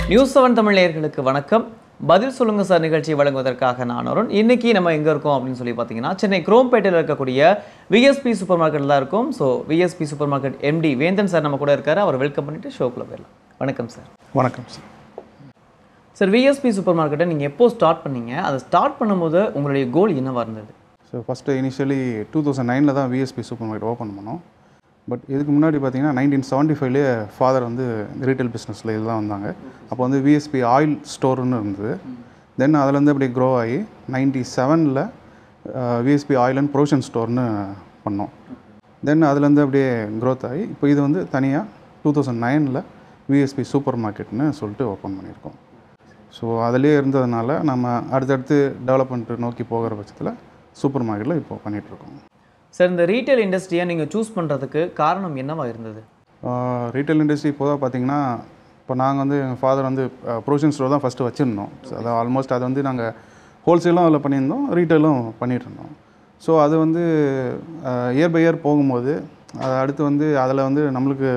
news seven Tamil நேயர்களுக்கு வணக்கம் பதில் சொல்லுங்க சார் நிகழ்ச்சி வழங்குவதற்காக நான் அருண் இன்னைக்கு நம்ம எங்க இருக்கோம் அப்படின்னு சொல்லி பார்த்தீங்கன்னா சென்னை குரோம்பேட்டையில் இருக்கக்கூடிய விஎஸ்பி சூப்பர் மார்க்கெட்டில் தான் இருக்கும் so V S P super market M D Vendhan sir நம்ம கூட இருக்காரு அவர் வெல்கம் பண்ணிட்டு ஷோக்குள்ள போயிடலாம் வணக்கம் சார் வணக்கம் சார் சார் விஎஸ்பி சூப்பர் மார்க்கெட்டை நீங்கள் எப்போ ஸ்டார்ட் பண்ணீங்க அதை ஸ்டார்ட் பண்ணும்போது உங்களுடைய கோல் என்னவா இருந்தது so first initially two thousand நைனில் தான் விஎஸ்பி சூப்பர் மார்க்கெட் ஓப்பன் பண்ணோம் பட் இதுக்கு முன்னாடி பார்த்தீங்கன்னா நைன்டீன் செவன்ட்டி ஃபைவ்லேயே ஃபாதர் வந்து ரீட்டைல் பிஸ்னஸில் இதுதான் வந்தாங்க அப்போ வந்து விஎஸ்பி ஆயில் ஸ்டோர்னு இருந்தது தென் அதுலேருந்து அப்படியே க்ரோ ஆகி நைன்ட்டி செவனில் விஎஸ்பி ஆயில் அண்ட் ப்ரொவிஷன் ஸ்டோர்னு பண்ணோம் தென் அதுலேருந்து அப்படியே க்ரோத் ஆகி இப்போ இது வந்து தனியாக டூ தௌசண்ட் நைனில் விஎஸ்பி சூப்பர் மார்க்கெட்னு சொல்லிட்டு ஓப்பன் பண்ணியிருக்கோம் ஸோ அதிலே இருந்ததுனால நம்ம அடுத்தடுத்து டெவலப்மெண்ட் நோக்கி போகிற பட்சத்தில் சூப்பர் மார்க்கெட்டில் இப்போ பண்ணிகிட்ருக்கோம் சார் இந்த ரீட்டைல் இண்டஸ்ட்ரியை நீங்கள் சூஸ் பண்ணுறதுக்கு காரணம் என்னவா இருந்தது ரீட்டைல் இண்டஸ்ட்ரி இப்போதான் பார்த்தீங்கன்னா இப்போ நாங்கள் வந்து எங்கள் ஃபாதர் வந்து ப்ரொவிஷன் ஸ்டோர் தான் ஃபஸ்ட்டு வச்சுருந்தோம் ஸோ அது ஆல்மோஸ்ட் அது வந்து நாங்கள் ஹோல்சேலும் அதில் பண்ணியிருந்தோம் ரீட்டைலும் பண்ணிகிட்டு இருந்தோம் ஸோ அது வந்து இயர் பை இயர் போகும்போது அது அடுத்து வந்து அதில் வந்து நம்மளுக்கு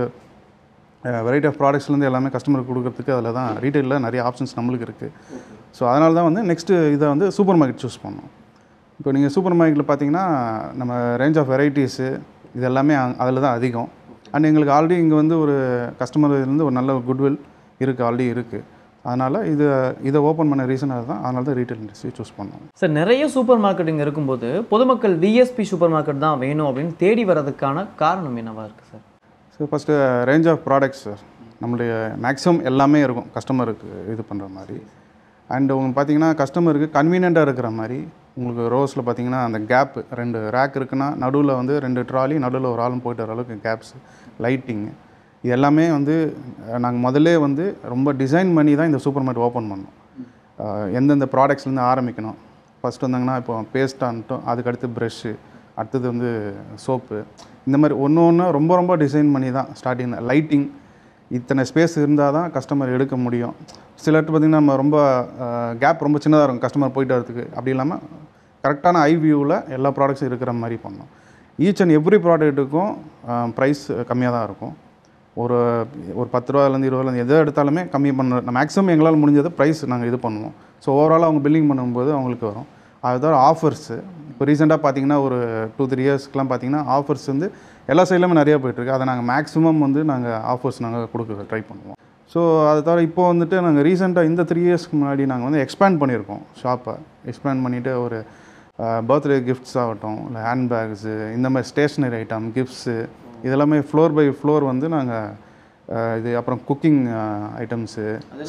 வெரைட்டி ஆஃப் ப்ராடக்ட்ஸ்லேருந்து எல்லாமே கஸ்டமருக்கு கொடுக்கறதுக்கு அதில் தான் ரீட்டைலில் நிறைய ஆப்ஷன்ஸ் நம்மளுக்கு இருக்குது ஸோ அதனால தான் வந்து நெக்ஸ்ட்டு இதை வந்து சூப்பர் மார்க்கெட் சூஸ் பண்ணோம் இப்போ நீங்கள் சூப்பர் மார்க்கெட்டில் பார்த்தீங்கன்னா நம்ம ரேஞ்ச் ஆஃப் வெரைட்டிஸு இது எல்லாமே அதில் தான் அதிகம் அண்ட் எங்களுக்கு ஆல்ரெடி இங்கே வந்து ஒரு கஸ்டமர் இருந்து ஒரு நல்ல குட்வில் இருக்குது ஆல்ரெடி இருக்குது அதனால் இது இதை ஓப்பன் பண்ண ரீசன் அதுதான் அதனால தான் ரீட்டைல் இண்டஸ்ட்ரி சூஸ் பண்ணோம் சார் நிறைய சூப்பர் மார்க்கெட்டிங் இருக்கும்போது பொதுமக்கள் விஎஸ்பி சூப்பர் மார்க்கெட் தான் வேணும் அப்படின்னு தேடி வர்றதுக்கான காரணம் என்னவா இருக்குது sir so first range of products sir நம்மளுடைய மேக்ஸிமம் எல்லாமே இருக்கும் கஸ்டமருக்கு இது பண்ணுற மாதிரி அண்ட் உங்களுக்கு பார்த்தீங்கன்னா கஸ்டமருக்கு கன்வீனியண்ட்டாக இருக்கிற மாதிரி உங்களுக்கு ரோஸில் பார்த்தீங்கன்னா அந்த கேப்பு ரெண்டு ரேக் இருக்குன்னா நடுவில் வந்து ரெண்டு ட்ராலி நடுவில் ஒரு ஆளும் போயிட்டு வர அளவுக்கு கேப்ஸ் லைட்டிங்கு இது எல்லாமே வந்து நாங்கள் முதல்ல வந்து ரொம்ப டிசைன் பண்ணி தான் இந்த சூப்பர் மார்க்கெட் ஓப்பன் பண்ணோம் அஹ் எந்தெந்த ப்ராடக்ட்ஸ்லேருந்து ஆரம்பிக்கணும் ஃபஸ்ட் வந்தாங்கன்னா இப்போ பேஸ்ட்டான்ட்டும் அதுக்கடுத்து ப்ரெஷ்ஷு அடுத்தது வந்து சோப்பு இந்த மாதிரி ஒன்று ஒன்று ரொம்ப ரொம்ப டிசைன் பண்ணி தான் ஸ்டார்டிங் லைட்டிங் இத்தனை ஸ்பேஸ் இருந்தால் தான் கஸ்டமர் எடுக்க முடியும் சிலர்ட்டு பார்த்திங்கன்னா நம்ம ரொம்ப கேப் ரொம்ப சின்னதாக இருக்கும் கஸ்டமர் போயிட்டு வரதுக்கு அப்படி இல்லாமல் கரெக்டான ஐ வியூவில் எல்லா ப்ராடக்ட்ஸும் இருக்கிற மாதிரி பண்ணோம் ஈச் அண்ட் எவ்ரி ப்ராடக்ட்டுக்கும் ப்ரைஸ் கம்மியாக தான் இருக்கும் ஒரு ஒரு பத்து ரூபாலேருந்து இருபது ரூபாலேருந்து எதை எடுத்தாலுமே கம்மி பண்ண மேக்ஸிமம் எங்களால் முடிஞ்சது ப்ரைஸ் நாங்கள் இது பண்ணுவோம் ஸோ ஓவராலாக அவங்க பில்லிங் பண்ணும்போது அவங்களுக்கு வரும் அது தவிர ஆஃபர்ஸு இப்போ ரீசெண்டாக பார்த்தீங்கன்னா ஒரு டூ த்ரீ இயர்ஸ்க்குலாம் பார்த்தீங்கன்னா ஆஃபர்ஸ் வந்து எல்லா சைட்லையுமே நிறையா போயிட்டுருக்கு அதை நாங்கள் மேக்ஸிமம் வந்து நாங்கள் ஆஃபர்ஸ் நாங்கள் கொடுக்க ட்ரை பண்ணுவோம் ஸோ அதை தவிர இப்போ வந்துட்டு நாங்கள் ரீசெண்டாக இந்த த்ரீ இயர்ஸ்க்கு முன்னாடி நாங்கள் வந்து எக்ஸ்பேண்ட் பண்ணியிருக்கோம் ஷாப்பை எக்ஸ்பேண்ட் பண்ணிவிட்டு ஒரு பர்த்டே கிஃப்ட்ஸ் ஆகட்டும் இல்லை ஹேண்ட்பேக்ஸு இந்த மாதிரி ஸ்டேஷ்னரி ஐட்டம் கிஃப்ட்ஸு இதெல்லாமே ஃப்ளோர் பை ஃப்ளோர் வந்து நாங்கள் இது அப்புறம் குக்கிங் ஐட்டம்ஸு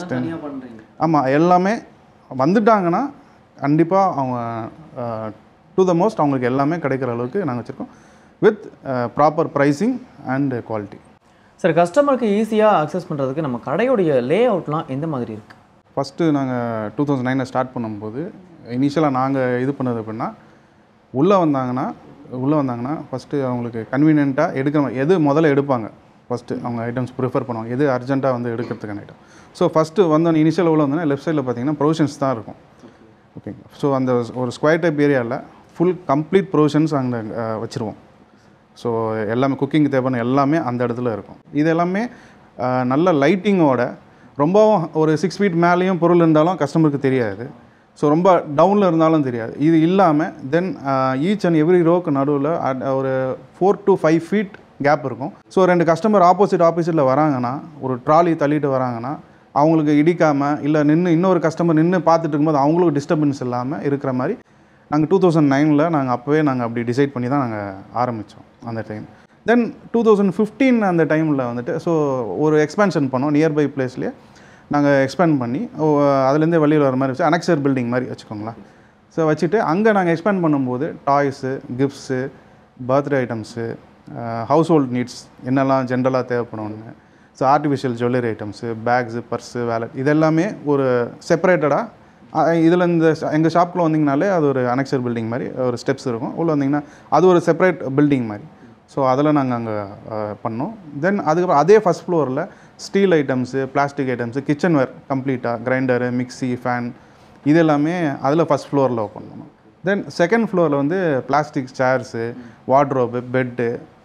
ஆமாம் எல்லாமே வந்துட்டாங்கன்னா கண்டிப்பாக அவங்க டு த மோஸ்ட் அவங்களுக்கு எல்லாமே கிடைக்கிற அளவுக்கு நாங்கள் வச்சுருக்கோம் with proper pricing and quality sir கஸ்டமருக்கு ஈஸியாக அக்சஸ் பண்ணுறதுக்கு நம்ம கடையுடைய லே அவுட்லாம் எந்த மாதிரி இருக்குது ஃபஸ்ட்டு நாங்கள் டூ தௌசண்ட் நைனில் ஸ்டார்ட் பண்ணும்போது இனிஷியலாக நாங்கள் இது பண்ணது அப்படின்னா உள்ளே வந்தாங்கன்னா உள்ளே வந்தாங்கன்னா ஃபஸ்ட்டு அவங்களுக்கு கன்வீனியண்ட்டாக எடுக்கிற மாதிரி எது முதல்ல எடுப்பாங்க ஃபஸ்ட்டு அவங்க ஐட்டம்ஸ் ப்ரிஃபர் பண்ணுவாங்க எது அர்ஜென்ட்டாக வந்து எடுக்கிறதுக்கான ஐட்டம் ஸோ ஃபஸ்ட்டு வந்து இனிஷியல் உள்ள வந்தோன்னா லெஃப்ட் சைடில் பார்த்தீங்கன்னா ப்ரொவிஷன்ஸ் தான் இருக்கும் ஓகேங்க ஸோ அந்த ஒரு ஸ்கொயர் டைப் ஏரியாவில் ஃபுல் கம்ப்ளீட் ப்ரொவிஷன்ஸ் அங்கே வச்சுருவோம் ஸோ எல்லாமே குக்கிங் தேவையான எல்லாமே அந்த இடத்துல இருக்கும் இது எல்லாமே அஹ், நல்ல லைட்டிங்கோட ரொம்பவும் ஒரு சிக்ஸ் ஃபீட் மேலேயும் பொருள் இருந்தாலும் கஸ்டமருக்கு தெரியாது ஸோ ரொம்ப டவுனில் இருந்தாலும் தெரியாது இது இல்லாமல் தென் ஈச் அண்ட் எவ்ரி ரோக்கு நடுவில் ஒரு four to five feet gap இருக்கும் ஸோ ரெண்டு கஸ்டமர் ஆப்போசிட் ஆப்போசிட்டில் வராங்கன்னா ஒரு ட்ராலி தள்ளிட்டு வராங்கன்னா அவங்களுக்கு இடிக்காமல் இல்லை நின்று இன்னொரு கஸ்டமர் நின்று பார்த்துட்டு இருக்கும்போது அவங்களுக்கு டிஸ்டர்பன்ஸ் இல்லாமல் இருக்கிற மாதிரி நாங்கள் டூ தௌசண்ட் நைனில் நாங்கள் அப்போவே நாங்கள் அப்படி டிசைட் பண்ணி தான் நாங்கள் ஆரம்பித்தோம் அந்த time then two thousand fifteen அந்த டைமில் வந்துட்டு ஸோ ஒரு எக்ஸ்பேன்ஷன் பண்ணோம் நியர்பை பிளேஸ்லேயே நாங்கள் எக்ஸ்பேண்ட் பண்ணி ஓ, அதுலேருந்தே வெளியில் வர மாதிரி வச்சு அனெக்சர் பில்டிங் மாதிரி வச்சுக்கோங்களேன் ஸோ வச்சுட்டு அங்கே நாங்கள் எக்ஸ்பேண்ட் பண்ணும்போது toys gifts birthday items household needs என்னெல்லாம் ஜென்ரலாக தேவைப்படும்னு so artificial jewellery items bags purse wallet இதெல்லாமே ஒரு செப்பரேட்டடாக இதில் இந்த எங்கள் ஷாப்பில் வந்தீங்கனாலே அது ஒரு அனெக்சர் பில்டிங் மாதிரி ஒரு ஸ்டெப்ஸ் இருக்கும் உள்ளே வந்தீங்கன்னா அது ஒரு செப்பரேட் பில்டிங் மாதிரி ஸோ அதில் நாங்கள் அங்கே பண்ணோம் தென் அதுக்கப்புறம் அதே ஃபஸ்ட் ஃப்ளோரில் steel items plastic items kitchenware கம்ப்ளீட்டாக கிரைண்டரு மிக்ஸி ஃபேன் இது எல்லாமே அதில் ஃபஸ்ட் ஃப்ளோரில் ஓப்பன் பண்ணோம் தென் செகண்ட் ஃப்ளோரில் வந்து பிளாஸ்டிக் சேர்ஸு வார்ட்ரோபு பெட்டு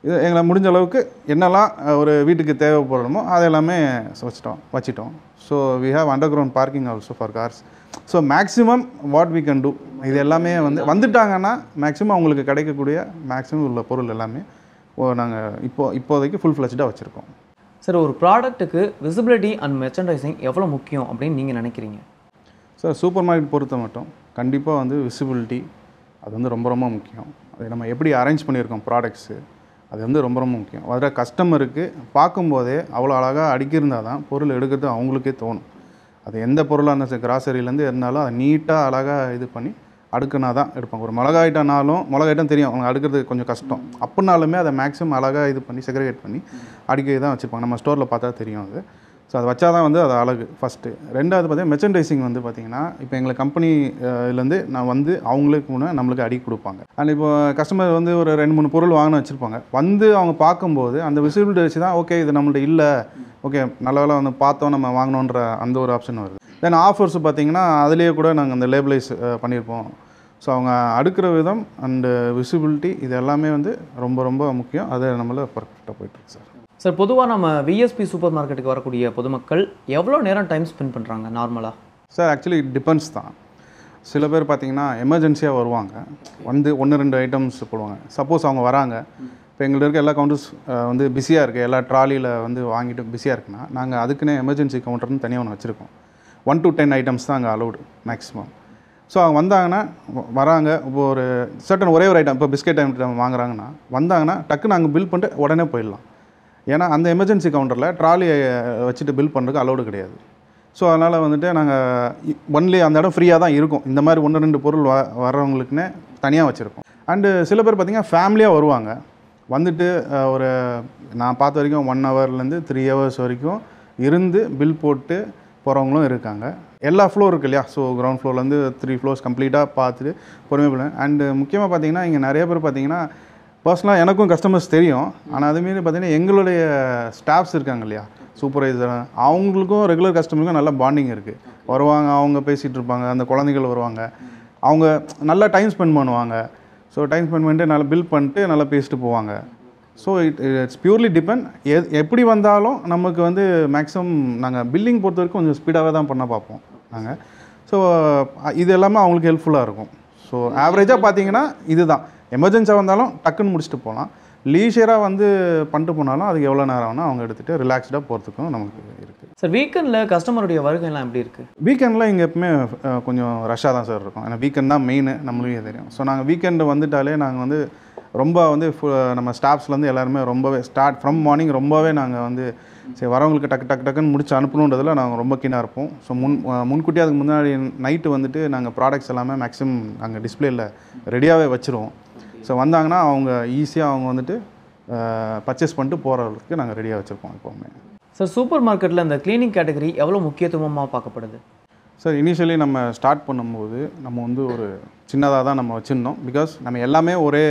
இது எங்களை முடிஞ்ச அளவுக்கு என்னெல்லாம் அஹ், ஒரு வீட்டுக்கு தேவைப்படணுமோ அது எல்லாமே வச்சிட்டோம் வச்சிட்டோம் so we have underground parking also for cars so maximum what we can do இது எல்லாமே வந்து வந்துட்டாங்கன்னா மேக்ஸிமம் அவங்களுக்கு கிடைக்கக்கூடிய மேக்ஸிமம் உள்ள பொருள் எல்லாமே நாங்கள் இப்போ இப்போதைக்கு ஃபுல் ஃப்ளெஜ்டாக வச்சுருக்கோம் சார் ஒரு ப்ராடக்ட்டுக்கு விசிபிலிட்டி அண்ட் மெர்ச்சன்டைசிங் எவ்வளோ முக்கியம் அப்படின்னு நீங்கள் நினைக்கிறீங்க சார் சூப்பர் மார்க்கெட் பொறுத்த மட்டும் கண்டிப்பாக வந்து விசிபிலிட்டி அது வந்து ரொம்ப ரொம்ப முக்கியம் அதை நம்ம எப்படி அரேஞ்ச் பண்ணியிருக்கோம் ப்ராடக்ட்ஸு அது வந்து ரொம்ப ரொம்ப முக்கியம் வர கஸ்டமருக்கு பார்க்கும்போதே அவ்வளோ அழகாக அடுக்கியிருந்தால் தான் பொருள் எடுக்கிறது அவங்களுக்கே தோணும் அது எந்த பொருளாக இருந்தாலும் சரி கிராசரியிலேருந்து இருந்தாலும் அதை நீட்டாக அழகாக இது பண்ணி அடுக்குனா தான் எடுப்பாங்க ஒரு மிளகா ஐட்டம்னாலும் மிளகா ஐட்டம் தெரியும் அவங்க அடுக்கிறது கொஞ்சம் கஷ்டம் அப்படினாலுமே அதை மேக்ஸிமம் அழகாக இது பண்ணி செக்ரிகேட் பண்ணி அடிக்க தான் வச்சுருப்பாங்க நம்ம ஸ்டோரில் பார்த்தா தெரியும் அது ஸோ அது வச்சா தான் வந்து அது அழகு ஃபஸ்ட்டு ரெண்டாவது பார்த்தீங்கன்னா மெர்ச்சன்டைசிங் வந்து பார்த்தீங்கன்னா இப்போ எங்களை கம்பெனிலேருந்து நான் வந்து அவங்களுக்கு முன்னே நம்மளுக்கு அடி கொடுப்பாங்க அண்ட் இப்போ கஸ்டமர் வந்து ஒரு ரெண்டு மூணு பொருள் வாங்கினு வச்சுருப்பாங்க வந்து அவங்க பார்க்கும்போது அந்த விசிபிலிட்டி வச்சு தான் ஓகே இது நம்மள்ட்ட இல்லை ஓகே நல்ல வேளை வந்து பார்த்தோம் நம்ம வாங்கினோன்ற அந்த ஒரு ஆப்ஷன் வருது தென் ஆஃபர்ஸ் பார்த்தீங்கன்னா அதுலேயே கூட நாங்கள் அந்த லேபிளைஸ் பண்ணியிருப்போம் ஸோ அவங்க அடுக்கிற விதம் அண்டு விசிபிலிட்டி இது எல்லாமே வந்து ரொம்ப ரொம்ப முக்கியம் அது நம்மள பர்ஃபெக்டாக போயிட்டுருக்கு சார் சார் பொதுவாக நம்ம விஎஸ்பி சூப்பர் மார்க்கெட்டுக்கு வரக்கூடிய பொதுமக்கள் எவ்வளோ நேரம் டைம் ஸ்பெண்ட் பண்ணுறாங்க நார்மலாக சார் ஆக்சுவலி டிபெண்ட்ஸ் தான் சில பேர் பார்த்தீங்கன்னா எமர்ஜென்சியாக வருவாங்க வந்து ஒன்று ரெண்டு ஐட்டம்ஸ் போடுவாங்க சப்போஸ் அவங்க வராங்க இப்போ எங்கள்ட்ட இருக்க எல்லா கவுண்டர்ஸ் வந்து பிஸியாக இருக்குது எல்லா ட்ராலியில் வந்து வாங்கிட்டு பிஸியாக இருக்குன்னா நாங்கள் அதுக்குன்னே எமர்ஜென்சி கவுண்டர்னு தனியாக ஒன்று வச்சுருக்கோம் ஒன் டு டென் ஐட்டம்ஸ் தான் அங்கே அலௌடு மேக்ஸிமம் ஸோ அவங்க வந்தாங்கன்னா வ- வராங்க இப்போ ஒரு சர்டன் ஒரே ஒரு ஐட்டம் இப்போ பிஸ்கெட் ஐட்டம் வாங்குறாங்கன்னா வந்தாங்கன்னா டக்குன்னு அங்கே பில் பண்ணிட்டு உடனே போயிடலாம் ஏன்னா அந்த எமர்ஜென்சி கவுண்டரில் ட்ராலியை வச்சுட்டு பில் பண்ணுறதுக்கு அலௌடு கிடையாது ஸோ அதனால் வந்துட்டு நாங்கள் ஒன்லி அந்த இடம் ஃப்ரீயாக தான் இருக்கும் இந்த மாதிரி ஒன்று ரெண்டு பொருள் வ வர்றவங்களுக்குன்னே தனியாக வச்சுருக்கோம் அண்டு சில பேர் பார்த்திங்கன்னா ஃபேமிலியாக வருவாங்க வந்துட்டு அஹ், ஒரு நான் பார்த்த வரைக்கும் ஒன் ஹவர்லேருந்து த்ரீ ஹவர்ஸ் வரைக்கும் இருந்து பில் போட்டு போகிறவங்களும் இருக்காங்க எல்லா ஃப்ளோர் இருக்கு இல்லையா ஸோ கிரவுண்ட் ஃப்ளோர்லேருந்து த்ரீ ஃப்ளோர்ஸ் கம்ப்ளீட்டாக பார்த்துட்டு பொறுமையாக போனேன் அண்டு முக்கியமாக பார்த்தீங்கன்னா இங்கே நிறைய பேர் பார்த்தீங்கன்னா பர்சனலாக எனக்கும் கஸ்டமர்ஸ் தெரியும் ஆனால் அதுமாரி பார்த்தீங்கன்னா எங்களுடைய ஸ்டாஃப்ஸ் இருக்காங்க இல்லையா சூப்பர்வைசர் அவங்களுக்கும் ரெகுலர் கஸ்டமருக்கும் நல்ல பாண்டிங் இருக்குது வருவாங்க அவங்க பேசிகிட்டு இருப்பாங்க அந்த குழந்தைகள் வருவாங்க அவங்க நல்லா டைம் ஸ்பெண்ட் பண்ணுவாங்க ஸோ டைம் ஸ்பெண்ட் பண்ணிட்டு நல்லா பில் பண்ணிட்டு நல்லா பேசிட்டு போவாங்க so it it's purely depend a எப்படி வந்தாலும் நமக்கு வந்து மேக்ஸிமம் நாங்கள் பில்லிங் பொறுத்த வரைக்கும் கொஞ்சம் ஸ்பீடாகவே தான் பண்ண பார்ப்போம் நாங்கள் ஸோ இது எல்லாமே அவங்களுக்கு ஹெல்ப்ஃபுல்லாக இருக்கும் ஸோ ஆவரேஜாக பார்த்தீங்கன்னா இதுதான் எமர்ஜென்சியாக வந்தாலும் டக்குன்னு முடிச்சுட்டு போகலாம் லீஷராக வந்து பண்ணிட்டு போனாலும் அதுக்கு எவ்வளோ நேரம் ஆகுனா அவங்க எடுத்துகிட்டு ரிலாக்ஸ்டாக போகிறதுக்கும் நமக்கு இருக்குது சார் வீக்கெண்டில் கஸ்டமருடைய வருகைலாம் எப்படி இருக்குது வீக்கெண்டில் இங்கே எப்பவுமே அஹ், கொஞ்சம் ரஷ்ஷாக தான் சார் இருக்கும் ஏன்னா வீக்கெண்ட் தான் மெயின் நம்மளுக்கே தெரியும் ஸோ நாங்கள் வீக்கெண்டு வந்துட்டாலே நாங்கள் வந்து ரொம்ப வந்து ஃபு- நம்ம ஸ்டாஃப்ஸ்லேருந்து எல்லாருமே ரொம்பவே ஸ்டார்ட் ஃப்ரம் மார்னிங் ரொம்பவே நாங்கள் வந்து சரி வரவங்களுக்கு டக்கு டக்கு டக்குன்னு முடிச்சு அனுப்பணுன்றதுல நாங்கள் ரொம்ப கீனாக இருப்போம் ஸோ முன் அஹ், முன்கூட்டியே அதுக்கு முன்னாடி நைட்டு வந்துட்டு நாங்கள் ப்ராடக்ட்ஸ் எல்லாமே மேக்ஸிமம் நாங்கள் டிஸ்பிளேயில் ரெடியாகவே வச்சுருவோம் ஸோ வந்தாங்கன்னா அவங்க ஈஸியாக அவங்க வந்துட்டு பர்ச்சேஸ் பண்ணிட்டு போகிறதுக்கு நாங்கள் ரெடியாக வச்சுருப்போம் எப்போவுமே சார் சூப்பர் மார்க்கெட்டில் இந்த கிளீனிங் கேட்டகரி எவ்வளோ முக்கியத்துவமாக பார்க்கப்படுது சார் இனிஷியலி நம்ம ஸ்டார்ட் பண்ணும்போது நம்ம வந்து ஒரு சின்னதாக தான் நம்ம வச்சுருந்தோம் பிகாஸ் நம்ம எல்லாமே ஒரே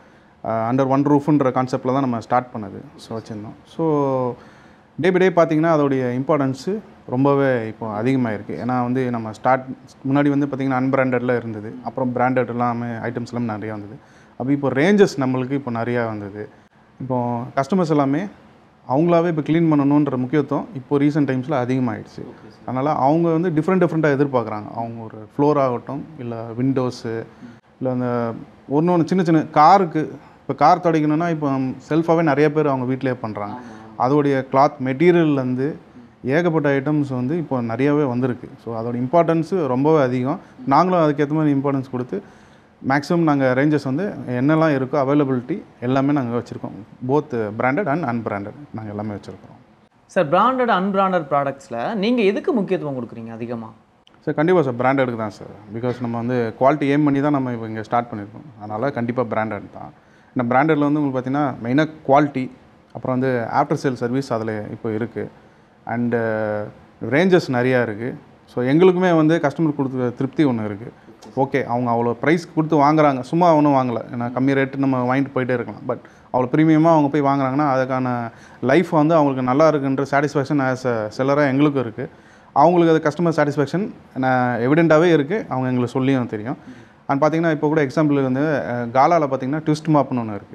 அண்டர் ஒன் ரூஃப்ன்ற கான்செப்டில் தான் நம்ம ஸ்டார்ட் பண்ணது ஸோ வச்சுருந்தோம் ஸோ டே பை டே பார்த்தீங்கன்னா அதோடைய இம்பார்ட்டன்ஸு ரொம்பவே இப்போ அதிகமாக இருக்குது ஏன்னா வந்து நம்ம ஸ்டார்ட் முன்னாடி வந்து பார்த்திங்கன்னா அன்பிராண்டடில் இருந்தது அப்புறம் பிராண்டட் எல்லாமே ஐட்டம்ஸ் எல்லாமே நிறையா வந்தது அப்போ இப்போ ரேஞ்சஸ் நம்மளுக்கு இப்போ நிறையா வந்தது இப்போ கஸ்டமர்ஸ் எல்லாமே அவங்களாவே இப்போ க்ளீன் பண்ணணுன்ற முக்கியத்துவம் இப்போ ரீசெண்ட் டைம்ஸில் அதிகமாகிடுச்சு அதனால் அவங்க வந்து டிஃப்ரெண்ட் டிஃப்ரெண்ட்டாக எதிர்பார்க்குறாங்க அவங்க ஒரு ஃப்ளோர் ஆகட்டும் இல்லை விண்டோஸு இல்லை அந்த ஒன்று ஒன்று சின்ன சின்ன காருக்கு இப்போ கார் துடைக்கணும்னா இப்போ செல்ஃபாகவே நிறைய பேர் அவங்க வீட்டிலே பண்ணுறாங்க அதோடைய கிளாத் மெட்டீரியல்லேருந்து ஏகப்பட்ட ஐட்டம்ஸ் வந்து இப்போ நிறையவே வந்திருக்கு ஸோ அதோட இம்பார்ட்டன்ஸு ரொம்பவே அதிகம் நாங்களும் அதுக்கேற்ற மாதிரி இம்பார்ட்டன்ஸ் கொடுத்து மேக்ஸிமம் நாங்கள் ரேஞ்சஸ் வந்து என்னெல்லாம் இருக்கோ அவைலபிலிட்டி எல்லாமே நாங்கள் வச்சுருக்கோம் போத் பிராண்டட் அண்ட் அன்பிராண்டட் நாங்கள் எல்லாமே வச்சுருக்கோம் சார் பிராண்டட் அன்பிராண்டட் ப்ராடக்ட்ஸில் நீங்கள் எதுக்கு முக்கியத்துவம் கொடுக்குறீங்க அதிகமாக சார் கண்டிப்பாக சார் பிராண்டடுக்கு தான் சார் பிகாஸ் நம்ம வந்து குவாலிட்டி ஏம் பண்ணி தான் நம்ம இப்போ இங்கே ஸ்டார்ட் பண்ணியிருக்கோம் அதனால் கண்டிப்பாக பிராண்டட் தான் இந்த பிராண்டடில் வந்து உங்களுக்கு பார்த்தீங்கன்னா மெயினாக குவாலிட்டி அப்புறம் வந்து ஆஃப்டர் சேல் சர்வீஸ் அதில் இப்போ இருக்குது அண்டு ரேஞ்சஸ் நிறையா இருக்குது ஸோ எங்களுக்குமே வந்து கஸ்டமர் கொடுத்த திருப்தி ஒன்று இருக்குது ஓகே அவங்க அவ்வளோ ப்ரைஸ் கொடுத்து வாங்குறாங்க சும்மா ஒன்றும் வாங்கலை ஏன்னா கம்மி ரேட்டு நம்ம வாங்கிட்டு போயிட்டே இருக்கலாம் பட் அவ்வளோ ப்ரீமியமாக அவங்க போய் வாங்குறாங்கன்னா அதுக்கான லைஃப் வந்து அவங்களுக்கு நல்லா இருக்குன்ற சாட்டிஸ்ஃபேக்ஷன் ஆஸ் அ செல்லராக எங்களுக்கும் இருக்குது அவங்களுக்கு அது கஸ்டமர் சாட்டிஸ்ஃபேக்ஷன் எவிடெண்ட்டாகவே இருக்குது அவங்க எங்களுக்கு சொல்லியும் தெரியும் அண்ட் பார்த்தீங்கன்னா இப்போ கூட எக்ஸாம்பிள் வந்து காலாவில் பார்த்தீங்கன்னா ட்விஸ்ட் மாப்னு ஒன்று இருக்குது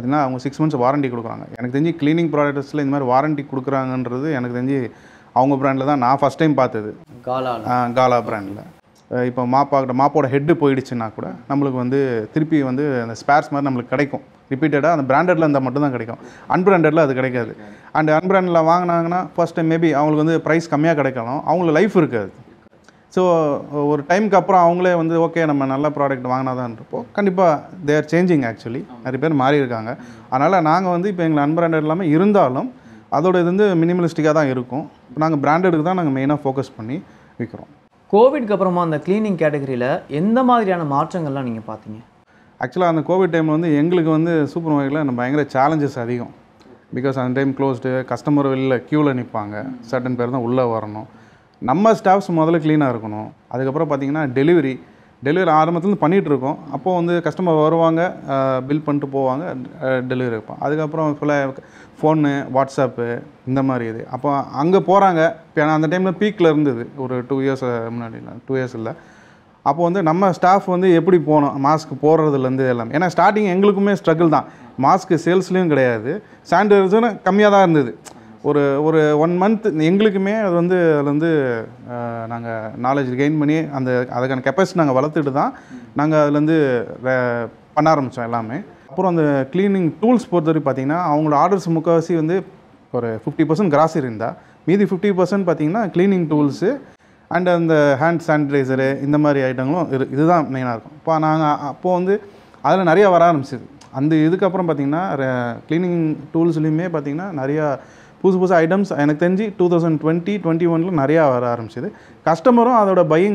பார்த்தீங்கன்னா அவங்க சிக்ஸ் மந்த்ஸ் வாரண்டி கொடுக்குறாங்க எனக்கு தெரிஞ்சு க்ளீனிங் ப்ராடக்ட்ஸில் இந்த மாதிரி வாரண்டி கொடுக்குறாங்கன்றது எனக்கு தெரிஞ்சு அவங்க பிராண்டில் தான் நான் ஃபஸ்ட் டைம் பார்த்தது காலால் ஆ, காலா பிராண்டில் இப்போ மாப்பாக்கிட்ட மாப்போட ஹெட்டு போயிடுச்சுன்னா கூட நம்மளுக்கு வந்து திருப்பி வந்து அந்த ஸ்பேர்ஸ் மாதிரி நம்மளுக்கு கிடைக்கும் ரிப்பீட்டடாக அந்த பிராண்டடில் இருந்தால் மட்டும்தான் கிடைக்கும் அன்பிராண்டடில் அது கிடைக்காது அண்ட் அன்பிராண்டில் வாங்கினாங்கன்னா ஃபர்ஸ்ட் டைம் மேபி அவங்களுக்கு வந்து ப்ரைஸ் கம்மியாக கிடைக்கலாம் அவங்களுக்கு லைஃப் இருக்காது ஸோ ஒரு டைமுக்கு அப்புறம் அவங்களே வந்து ஓகே நம்ம நல்ல ப்ராடக்ட் வாங்கினாதான்றப்போ கண்டிப்பாக தேர் சேஞ்சிங் ஆக்சுவலி நிறைய பேர் மாறி இருக்காங்க அதனால் நாங்கள் வந்து இப்போ எங்களை அன்பிராண்டட் இல்லாமல் இருந்தாலும் அதோட இது வந்து மினிமலிஸ்டிக்காக தான் இருக்கும் இப்போ நாங்கள் பிராண்டடுக்கு தான் நாங்கள் மெயினாக ஃபோக்கஸ் பண்ணி விற்கிறோம் கோவிட்க்கு அப்புறமா அந்த க்ளீனிங் கேட்டகரியில் எந்த மாதிரியான மாற்றங்கள்லாம் நீங்கள் பார்த்தீங்க ஆக்சுவலாக அந்த கோவிட் டைமில் வந்து எங்களுக்கு வந்து சூப்பர் மார்க்கெட்டில் நம்ம பயங்கர சேலஞ்சஸ் அதிகம் பிகாஸ் அந்த டைம் க்ளோஸ்டு கஸ்டமர் வெளியில் க்யூவில் நிற்பாங்க சர்டன் பேர் தான் உள்ளே வரணும் நம்ம ஸ்டாஃப்ஸ் முதல்ல க்ளீனாக இருக்கணும் அதுக்கப்புறம் பார்த்தீங்கன்னா டெலிவரி டெலிவரி ஆரம்பத்துலேருந்து பண்ணிகிட்டு இருக்கோம் அப்போது வந்து கஸ்டமர் வருவாங்க பில் பண்ணிட்டு போவாங்க டெலிவரி வைப்போம் அதுக்கப்புறம் ஃபுல்லாக ஃபோனு வாட்ஸ்அப்பு இந்த மாதிரி இது அப்போ அங்கே போகிறாங்க இப்போ அந்த டைமில் பீக்கில் இருந்தது ஒரு டூ இயர்ஸ் முன்னாடி டூ இயர்ஸ் இல்லை அப்போ வந்து நம்ம ஸ்டாஃப் வந்து எப்படி போகணும் மாஸ்க் போடுறதுலேருந்து எல்லாம் ஏன்னா ஸ்டார்டிங் எங்களுக்குமே ஸ்ட்ரகிள் தான் மாஸ்க்கு சேல்ஸ்லேயும் கிடையாது சானிடைசரும் கம்மியாக தான் இருந்தது ஒரு ஒரு ஒன் மந்த் எங்களுக்குமே அது வந்து அதில் வந்து நாங்கள் நாலேஜ் கெயின் பண்ணி அந்த அதுக்கான கெப்பாசிட்டி நாங்கள் வளர்த்துட்டு தான் நாங்கள் அதுலேருந்து பண்ண ஆரம்பித்தோம் எல்லாமே அப்புறம் அந்த க்ளீனிங் டூல்ஸ் பொறுத்தவரைக்கும் பார்த்தீங்கன்னா அவங்களோட ஆர்டர்ஸ் முக்கால்வாசி வந்து ஒரு ஃபிஃப்டி பர்சன்ட் கிராசரி இருந்தால் மீதி ஃபிஃப்டி பர்சன்ட் பார்த்தீங்கன்னா க்ளீனிங் டூல்ஸு அண்ட் அந்த ஹேண்ட் சானிடைசரு இந்த மாதிரி ஐட்டங்களும் இரு இதுதான் மெயினாக இருக்கும் இப்போ நாங்கள் அப்போது வந்து அதில் நிறையா வர ஆரம்பிச்சிது அந்த இதுக்கப்புறம் பார்த்தீங்கன்னா க்ளீனிங் டூல்ஸ்லையுமே பார்த்தீங்கன்னா நிறையா புதுசு புதுசு ஐட்டம்ஸ் எனக்கு தெரிஞ்சு டூ தௌசண்ட் டுவெண்ட்டி டுவெண்ட்டி ஒனில் நிறையா வர ஆரம்பிச்சிது கஸ்டமரும் அதோட பையிங்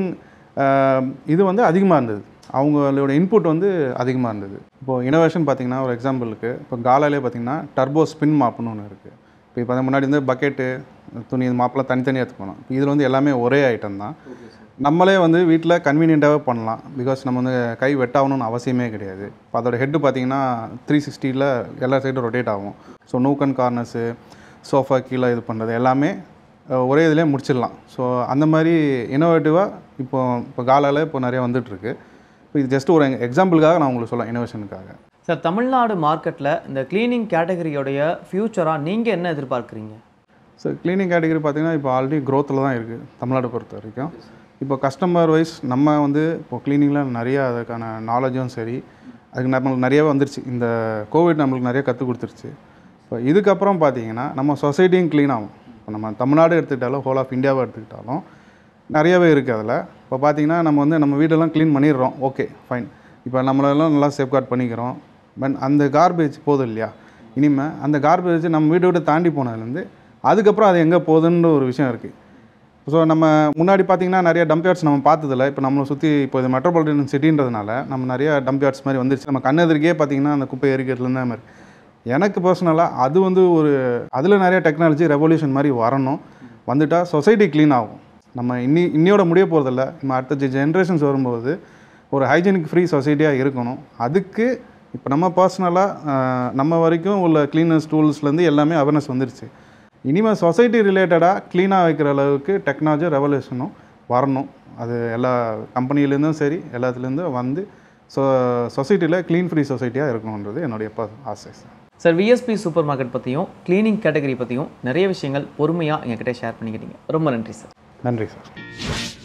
இது வந்து அதிகமாக இருந்தது அவங்களோட இன்புட் வந்து அதிகமாக இருந்தது இப்போது இனோவேஷன் பார்த்தீங்கன்னா ஒரு எக்ஸாம்பிளுக்கு இப்போ காலாலே பார்த்தீங்கன்னா டர்போ ஸ்பின் மாப்னு ஒன்று இருக்குது இப்போ இப்போ முன்னாடி வந்து பக்கெட்டு துணி மாப்பெல்லாம் தனித்தனியாக எடுத்துக்கணும் இப்போ இதில் வந்து எல்லாமே ஒரே ஐட்டம் தான் நம்மளே வந்து வீட்டில் கன்வீனியண்ட்டாகவே பண்ணலாம் பிகாஸ் நம்ம வந்து கை வெட்டாகணும்னு அவசியமே கிடையாது இப்போ அதோட ஹெட்டு பார்த்தீங்கன்னா த்ரீ சிக்ஸ்டியில் எல்லா சைடும் ரொட்டேட் ஆகும் ஸோ நூக்கன் கார்னர்ஸு சோஃபா கீழே இது பண்ணுறது எல்லாமே அஹ், ஒரே இதிலே முடிச்சிடலாம் ஸோ அந்த மாதிரி இனோவேட்டிவாக இப்போ இப்போ காலால் இப்போ நிறைய வந்துட்டுருக்கு இப்போ இது ஜஸ்ட் ஒரு எக்ஸாம்பிளுக்காக நான் உங்களுக்கு சொல்ல இனோவேஷனுக்காக சார் தமிழ்நாடு மார்க்கெட்டில் இந்த க்ளீனிங் கேட்டகரியோடைய ஃப்யூச்சராக நீங்கள் என்ன எதிர்பார்க்குறீங்க ஸோ க்ளீனிங் கேட்டகரி பார்த்தீங்கன்னா இப்போ ஆல்ரெடி க்ரோத்தில் தான் இருக்குது தமிழ்நாடு பொறுத்த வரைக்கும் இப்போ கஸ்டமர் வைஸ் நம்ம வந்து இப்போ க்ளீனிங்கில் நிறைய அதுக்கான நாலேஜும் சரி அதுக்கு நம்மளுக்கு நிறையவே வந்துருச்சு இந்த கோவிட் நம்மளுக்கு நிறைய கற்றுக் கொடுத்துருச்சு இப்போ இதுக்கப்புறம் பார்த்தீங்கன்னா நம்ம சொசைட்டியும் க்ளீன் ஆகும் இப்போ நம்ம தமிழ்நாடு எடுத்துக்கிட்டாலும் ஹோல் ஆஃப் இந்தியாவை எடுத்துக்கிட்டாலும் நிறையவே இருக்குது அதில் இப்போ பார்த்தீங்கன்னா நம்ம வந்து நம்ம வீடெல்லாம் க்ளீன் பண்ணிடுறோம் ஓகே ஃபைன் இப்போ நம்மளெல்லாம் நல்லா சேஃப்கார்ட் பண்ணிக்கிறோம் பட் அந்த கார்பேஜ் போதும் இல்லையா இனிமேல் அந்த கார்பேஜ் நம்ம வீட்டை விட்டு தாண்டி போனதுலேருந்து அதுக்கப்புறம் அது எங்கே போகுதுன்ற ஒரு விஷயம் இருக்குது ஸோ நம்ம முன்னாடி பார்த்தீங்கன்னா நிறைய டம்ப் யார்ட்ஸ் நம்ம பார்த்ததில்ல இப்போ நம்மளை சுற்றி இப்போ இது மெட்ரோபாலிட்டன் சிட்டின்றதுனால நம்ம நிறைய டம்ப் யார்ட்ஸ் மாதிரி வந்துருச்சு நம்ம கண்ணெதிர்க்கே பார்த்தீங்கன்னா அந்த குப்பை எரிக்கிறதுலேருந்து அது மாதிரி எனக்கு பர்சனலாக அது வந்து ஒரு அதில் நிறைய டெக்னாலஜி ரெவல்யூஷன் மாதிரி வரணும் வந்துட்டால் சொசைட்டி க்ளீன் ஆகும் நம்ம இன்னி இன்னியோட முடிய போகிறதில்ல நம்ம அடுத்த ஜென்ரேஷன்ஸ் வரும்போது ஒரு ஹைஜீனிக் ஃப்ரீ சொசைட்டியாக இருக்கணும் அதுக்கு இப்போ நம்ம பர்சனலாக நம்ம வரைக்கும் உள்ள க்ளீனஸ் டூல்ஸ்லேருந்து எல்லாமே அவேர்னஸ் வந்துருச்சு இனிமேல் சொசைட்டி ரிலேட்டடாக க்ளீனாக வைக்கிற அளவுக்கு டெக்னாலஜி ரெவல்யூஷனும் வரணும் அது எல்லா கம்பெனிலேருந்தும் சரி எல்லாத்துலேருந்தும் வந்து சொ சொசைட்டியில் க்ளீன் ஃப்ரீ சொசைட்டியாக இருக்கணுன்றது என்னுடைய ப ஆசை sir sir VSP super supermarket பற்றியும் க்ளீனிங் கேட்டகரி பற்றியும் நிறைய விஷயங்கள் பொறுமையாக எங்ககிட்ட ஷேர் பண்ணிக்கிட்டீங்க ரொம்ப நன்றி சார் நன்றி சார்